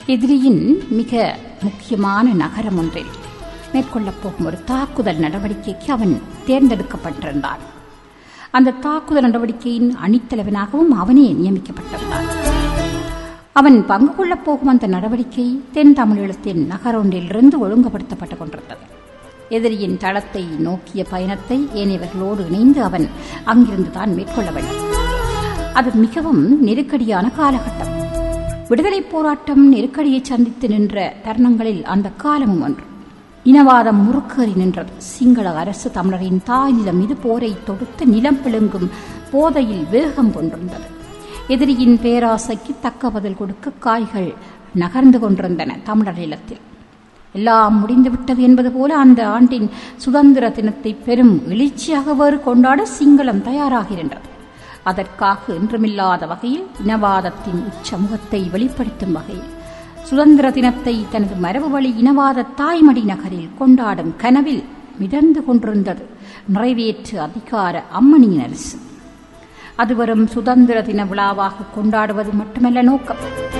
எதிரியின் மிக முக்கியமான நகரம் ஒன்றில் மேற்கொள்ளப் போகும் ஒரு தாக்குதல் நடவடிக்கைக்கு அவன் தேர்ந்தெடுக்கப்பட்டிருந்தான் அந்த தாக்குதல் நடவடிக்கையின் அணித்தலைவனாகவும் அவனே நியமிக்கப்பட்டிருந்தான் அவன் பங்கு கொள்ளப் போகும் அந்த நடவடிக்கை தென் தமிழீழத்தின் நகரொன்றிலிருந்து ஒழுங்குபடுத்தப்பட்டுக் கொண்டிருந்தது எதிரியின் தளத்தை நோக்கிய பயணத்தை ஏனையவர்களோடு இணைந்து அவன் அங்கிருந்து தான் மேற்கொள்ள வேண்டும் அது மிகவும் நெருக்கடியான காலகட்டம் விடுதலைப் போராட்டம் நெருக்கடியை சந்தித்து நின்ற தருணங்களில் அந்த காலமும் ஒன்று இனவாதம் முறுக்கேறி நின்றது சிங்கள அரசு தமிழரின் தாய் நிலம் மீது போரை தொடுத்து நிலம் பிழுங்கும் போதையில் வேகம் கொண்டிருந்தது எதிரியின் பேராசைக்கு தக்க பதில் கொடுக்க காய்கள் நகர்ந்து கொண்டிருந்தன தமிழர் நிலத்தில் எல்லாம் முடிந்துவிட்டது என்பது போல அந்த ஆண்டின் சுதந்திர தினத்தை பெரும் எழுச்சியாக வேறு கொண்டாட சிங்களம் தயாராகின்றது அதற்காக என்றுமில்லாத வகையில் இனவாதத்தின் உச்சமுகத்தை வெளிப்படுத்தும் வகையில் சுதந்திர தினத்தை தனது மரபு வழி இனவாத தாய்மடி நகரில் கொண்டாடும் கனவில் மிதந்து கொண்டிருந்தது நிறைவேற்று அதிகார அம்மணியின் அரசு அது வரும் சுதந்திர தின விழாவாக கொண்டாடுவது மட்டுமல்ல நோக்கம்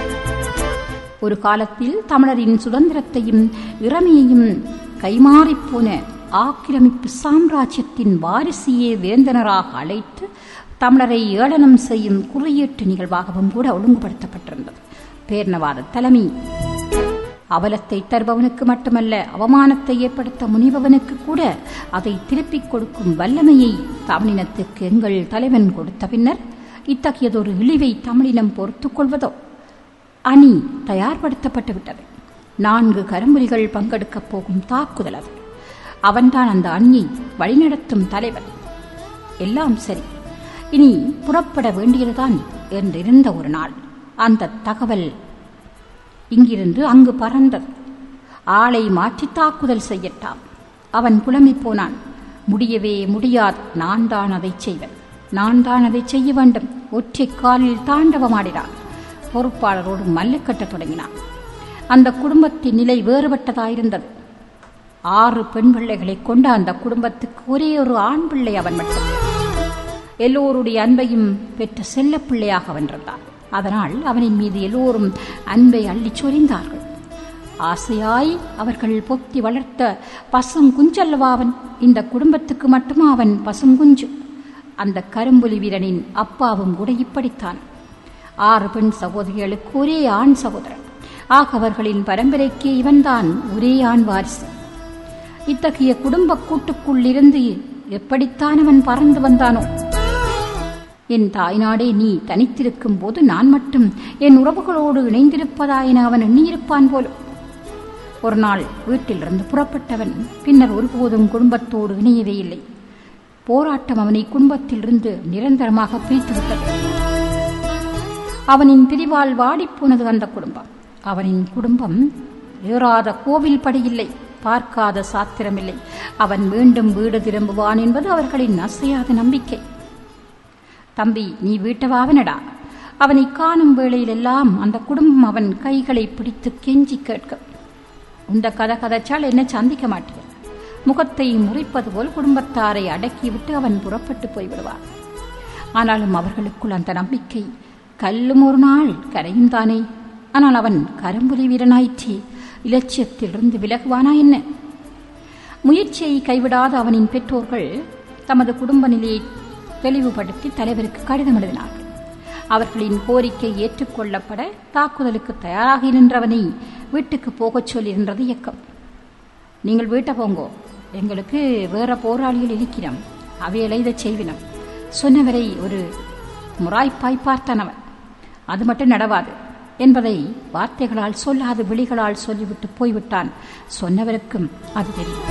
ஒரு காலத்தில் தமிழரின் சுதந்திரத்தையும் இறமையையும் கைமாறிப்போன ஆக்கிரமிப்பு சாம்ராஜ்யத்தின் வாரிசியே வேந்தனராக அழைத்து தமிழரை ஏளனம் செய்யும் குறியீட்டு நிகழ்வாகவும் கூட ஒழுங்குபடுத்தப்பட்டிருந்தது பேர்ணவாத தலைமை அவலத்தை தருபவனுக்கு மட்டுமல்ல அவமானத்தை ஏற்படுத்த முனிபவனுக்கு கூட அதை திருப்பிக் கொடுக்கும் வல்லமையை தமிழினத்துக்கு எங்கள் தலைவன் கொடுத்த பின்னர் இத்தகையதொரு இழிவை தமிழினம் பொறுத்துக் கொள்வதோ அணி தயார்படுத்தப்பட்டு விட்டது நான்கு கரும்புலிகள் பங்கெடுக்கப் போகும் தாக்குதல் அது அவன்தான் அந்த அணியை வழிநடத்தும் தலைவன் எல்லாம் சரி இனி புறப்பட வேண்டியதுதான் என்றிருந்த ஒரு நாள் அந்த தகவல் இங்கிருந்து அங்கு பறந்தது ஆளை மாற்றி தாக்குதல் செய்யட்டாம் அவன் புலம்பிப் போனான் முடியவே முடியாது நான் தான் அதை செய்வேன் நான் தான் அதை செய்ய வேண்டும் ஒற்றை காலில் தாண்டவமாடினான் பொறுப்பாளரோடு மல்லுக்கட்ட தொடங்கினான் அந்த குடும்பத்தின் நிலை வேறுபட்டதாயிருந்தது ஆறு பெண் பிள்ளைகளை கொண்ட அந்த குடும்பத்துக்கு ஒரே ஒரு ஆண் பிள்ளை அவன் மட்டும் எல்லோருடைய அன்பையும் பெற்ற செல்லப்பிள்ளையாக அவன் இருந்தான் அதனால் அவனின் மீது எல்லோரும் அன்பை அள்ளிச் சொரிந்தார்கள் ஆசையாய் அவர்கள் பொத்தி வளர்த்த பசுங்குஞ்சல்லவா அவன் இந்த குடும்பத்துக்கு மட்டுமா அவன் பசுங்குஞ்சு அந்த கரும்புலி வீரனின் அப்பாவும் கூட இப்படித்தான் ஆறு பெண் சகோதரிகளுக்கு ஒரே ஆண் சகோதரன் ஆக அவர்களின் பரம்பரைக்கு இவன்தான் ஒரே ஆண் வாரிசு இத்தகைய குடும்ப கூட்டுக்குள் இருந்து எப்படித்தான் அவன் பறந்து வந்தானோ என் தாய்நாடே நீ தனித்திருக்கும் போது நான் மட்டும் என் உறவுகளோடு இணைந்திருப்பதாயின அவன் எண்ணியிருப்பான் போலும் ஒரு நாள் வீட்டிலிருந்து புறப்பட்டவன் பின்னர் ஒருபோதும் குடும்பத்தோடு இணையவே இல்லை போராட்டம் அவனை குடும்பத்திலிருந்து நிரந்தரமாக பிரித்துவிட்டது அவனின் பிரிவால் வாடிப்போனது அந்த குடும்பம் அவனின் குடும்பம் ஏறாத கோவில் படியில்லை பார்க்காத சாத்திரமில்லை அவன் மீண்டும் வீடு திரும்புவான் என்பது அவர்களின் அசையாத நம்பிக்கை தம்பி நீ வீட்டவாவனடா அவனை காணும் வேளையிலெல்லாம் அந்த குடும்பம் அவன் கைகளை பிடித்து கெஞ்சி கேட்க இந்த கதை கதைச்சால் என்ன சந்திக்க மாட்டேன் முகத்தை முறிப்பது போல் குடும்பத்தாரை அடக்கிவிட்டு அவன் புறப்பட்டு போய்விடுவான் ஆனாலும் அவர்களுக்குள் அந்த நம்பிக்கை கல்லும் ஒரு நாள் கரையும் தானே ஆனால் அவன் கரும்புலி வீரனாயிற்றே இலட்சியத்திலிருந்து விலகுவானா என்ன முயற்சியை கைவிடாத அவனின் பெற்றோர்கள் தமது குடும்ப நிலையை தெளிவுபடுத்தி தலைவருக்கு கடிதம் எழுதினார்கள் அவர்களின் கோரிக்கை ஏற்றுக்கொள்ளப்பட தாக்குதலுக்கு தயாராகி நின்றவனை வீட்டுக்கு போகச் சொல்லியிருந்தது இயக்கம் நீங்கள் வீட்டை போங்கோ எங்களுக்கு வேற போராளிகள் இருக்கிறோம் அவைகளை இதை செய்வினம் சொன்னவரை ஒரு முராய்ப்பாய் பார்த்தான் அவன் அது மட்டும் நடவாது என்பதை வார்த்தைகளால் சொல்லாது விழிகளால் சொல்லிவிட்டு போய்விட்டான் சொன்னவருக்கும் அது தெரியும்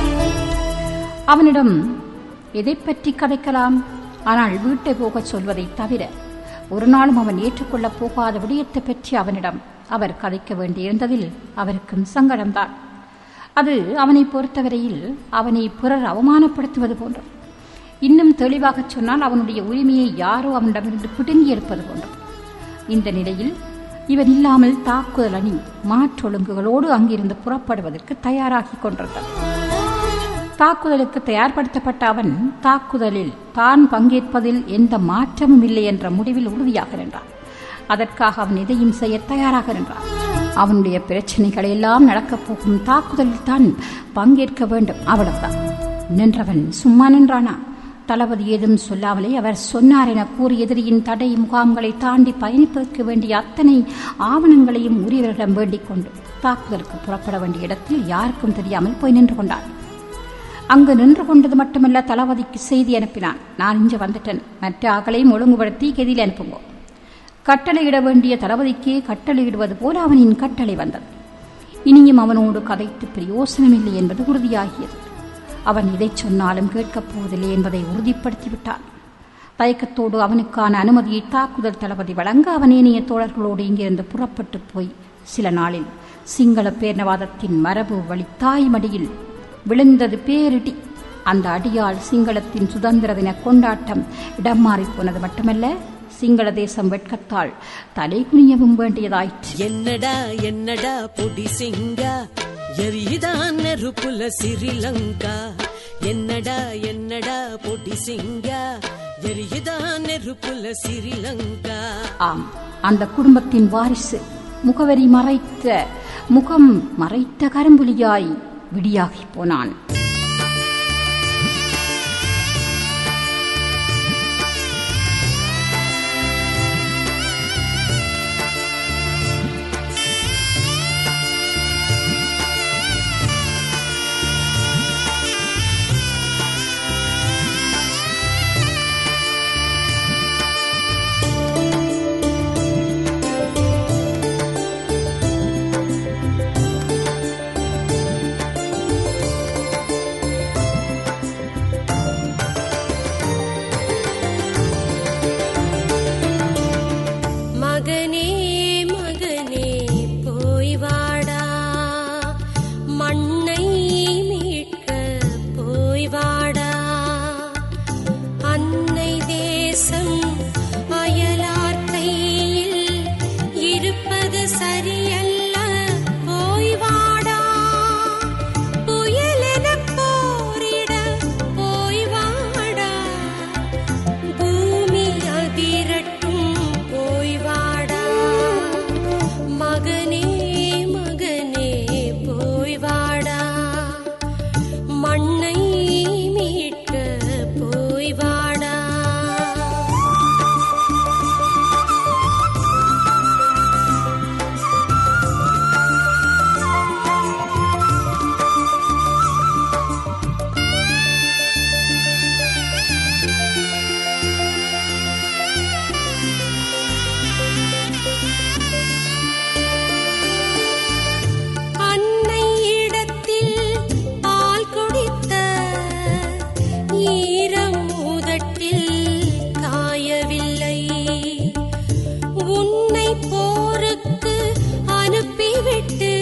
அவனிடம் எதை பற்றி கதைக்கலாம் ஆனால் வீட்டை போகச் சொல்வதை தவிர ஒரு நாளும் அவன் ஏற்றுக்கொள்ளப் போகாத விடயத்தை பற்றி அவனிடம் அவர் கதைக்க வேண்டியிருந்ததில் அவருக்கும் சங்கடம்தான் அது அவனை பொறுத்தவரையில் அவனை பிறர் அவமானப்படுத்துவது போன்றும் இன்னும் தெளிவாகச் சொன்னால் அவனுடைய உரிமையை யாரோ அவனிடமிருந்து பிடுங்கி எடுப்பது போன்றும் இந்த நிலையில் இவன் இல்லாமல் தாக்குதல் அணி மாற்றொழுங்குகளோடு அங்கிருந்து புறப்படுவதற்கு தயாராகிக் கொண்டிருந்தான் தாக்குதலுக்கு தயார்படுத்தப்பட்ட அவன் தாக்குதலில் தான் பங்கேற்பதில் எந்த மாற்றமும் இல்லை என்ற முடிவில் உறுதியாக நின்றான் அதற்காக அவன் எதையும் செய்ய தயாராக நின்றான் அவனுடைய பிரச்சனைகள் எல்லாம் நடக்கப் போகும் தாக்குதலில் தான் பங்கேற்க வேண்டும் அவ்வளவுதான் நின்றவன் சும்மா நின்றானா தளபதி ஏதும் சொல்லாமலே அவர் சொன்னார் என கூறி எதிரியின் தடை முகாம்களை தாண்டி பயணிப்பதற்கு வேண்டிய அத்தனை ஆவணங்களையும் உரியவர்களிடம் வேண்டிக் கொண்டு தாக்குதலுக்கு புறப்பட வேண்டிய இடத்தில் யாருக்கும் தெரியாமல் போய் நின்று கொண்டான் அங்கு நின்று கொண்டது மட்டுமல்ல தளபதிக்கு செய்தி அனுப்பினான் நான் இங்கே வந்துட்டேன் மற்ற ஆகளையும் ஒழுங்குபடுத்தி கெதியில் அனுப்புவோம் கட்டளையிட வேண்டிய தளபதிக்கே கட்டளையிடுவது போல அவனின் கட்டளை வந்தது இனியும் அவனோடு கதைத்து பிரயோசனமில்லை என்பது உறுதியாகியது அவன் இதை சொன்னாலும் கேட்கப் போவதில்லை என்பதை உறுதிப்படுத்திவிட்டான் தயக்கத்தோடு அவனுக்கான அனுமதியை தாக்குதல் தளபதி வழங்க அவன் ஏனைய தோழர்களோடு இங்கிருந்து புறப்பட்டு போய் சில நாளில் சிங்கள பேரினவாதத்தின் மரபு வழி தாய் மடியில் விழுந்தது பேரிடி அந்த அடியால் சிங்களத்தின் சுதந்திர தின கொண்டாட்டம் இடம் மாறிப் போனது மட்டுமல்ல சிங்கள தேசம் வெட்கத்தால் தலை குனியவும் வேண்டியதாயிற்று என்னடா என்னடா பொடி சிங்கா எரியுதான் நெருப்புல சிறிலங்கா என்னடா என்னடா பொடி சிங்கா எரியுதான் நெருப்புல சிறிலங்கா ஆம் அந்த குடும்பத்தின் வாரிசு முகவரி மறைத்த முகம் மறைத்த கரும்புலியாய் விடியாகி போனான் மகனே மகனே போய் வாடா மண்ணை மீட்க போய் வாடா அன்னை தேசம் அயலார் கையில் இருப்பது சரியல்ல போய் வாடா புயலென போரிட போய் வாடா பூமி அதிரட்டும் போய் வாடா மகனே மகனே போய் வாடா மண்ணை மீட்க போய் வாடா அன்னை இடத்தில் பால் குடித்த ஈரம் உதட்டில் காயவில்லை உன்னை போருக்கு அனுப்பிவிட்டு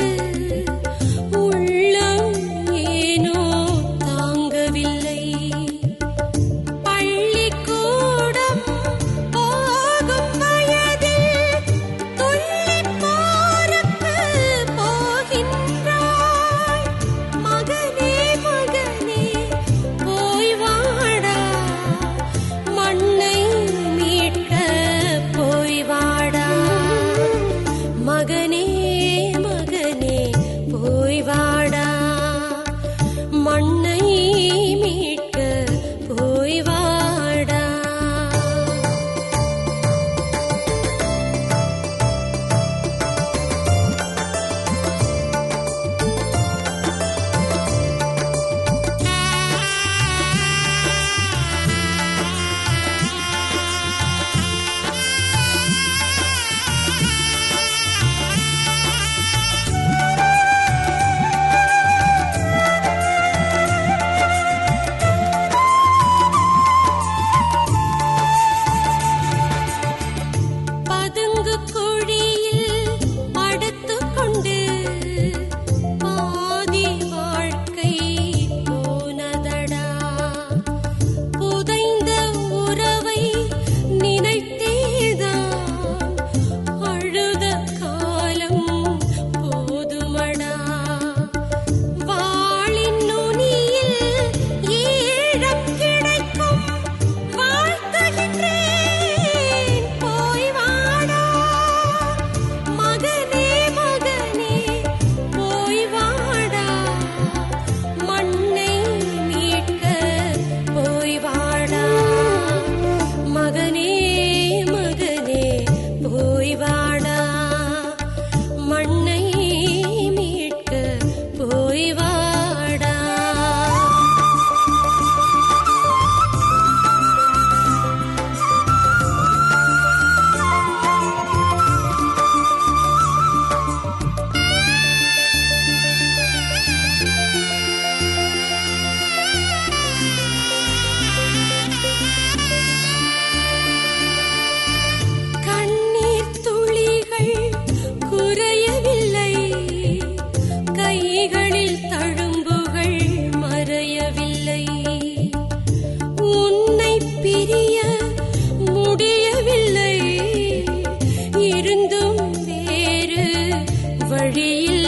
உள்ளம் ஏனோ தாங்கவில்லை பள்ளிக்கூடம் போகும் வயதில் துள்ளிப் போருக்கு போகின்றாய். மகனே, மகனே, போய் வாடா. மண்ணை மீட்க போய் வாடா. மகனே மகனே போய் வாடா மண்ணை மீட்க போய் வாடா வழியில்